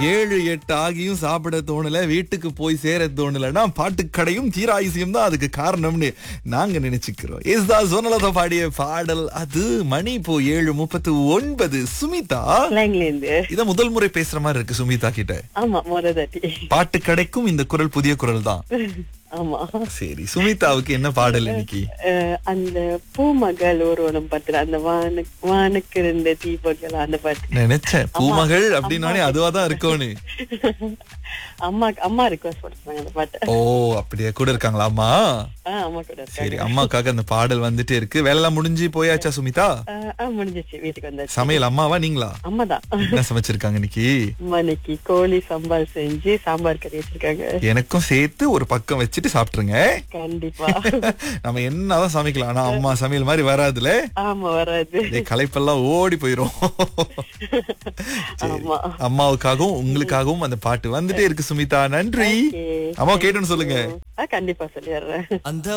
ஏழு எட்டு ஆகியும் சாப்பிட தோணல வீட்டுக்கு போய் சேர தோணலன்னா பாட்டுக்கடையும் தீராயுசியம் தான் அதுக்கு காரணம்னு நாங்க நினைச்சுக்கிறோம் இஸ்தா சொன்னலத பாடிய பாடல் அது மணி இப்போ ஏழு முப்பத்து ஒன்பது சுமிதா ஸ்லாங்ல இருந்து இத முதல் முறை பேசுற மாதிரி இருக்கு சுமிதா கிட்ட ஆமா மொரதாட்டி பாட்டு கடைக்கும் இந்த குரல் புதிய குரல் தான் ஆமா சரி சுமிதாவுக்கு என்ன பாடல் இன்னைக்கு அஹ், அந்த பூமகள் ஒருவனம் பாட்டு அந்த வானு வானுக்கு ரெண்டு தீபங்கள் அந்த பாட்டு நினைச்சேன் பூமகள் அப்படின்னாலே அதுவா தான் இருக்கும்னு அம்மா அம்மா ரிக்வஸ்ட் பண்ணுறாங்க அந்த பாட்டு ஓ அப்படியே கூட இருக்காங்களா அம்மா ஆ அம்மா கூட இருக்காங்க சரி அம்மாக்காக அந்த பாடல் வந்துட்டே இருக்கு வேலைலாம் முடிஞ்சு போயாச்சா சுமிதா அஹ், ஆ முடிஞ்சிச்சு வீட்டுக்கு வந்தாச்சு சமையல் அம்மாவா நீங்களா அம்மா தான் என்ன சமைச்சிருக்காங்க இன்னைக்கு அம்மா இன்னைக்கு கோழி சம்பால் செஞ்சு சாம்பார் கறி வச்சிருக்காங்க எனக்கும் சேர்த்து ஒரு பக்கம் வச்சுட்டு சாப்பிட்டுருங்க கண்டிப்பா நம்ம என்னதான் சமைக்கலாம் ஆனா அம்மா சமையல் மாதிரி வராதுல ஆமா வராது இதே களைப்பெல்லாம் ஓடி போயிரும் சரி. ஆமா அம்மாவுக்காகவும் உங்களுக்காகவும் அந்த பாட்டு வந்துட்டே இருக்கு சுமிதா நன்றி Okay. அம்மா கேட்டுன்னு சொல்லுங்க ஆ, கண்டிப்பா சொல்லிடுறேன் அந்த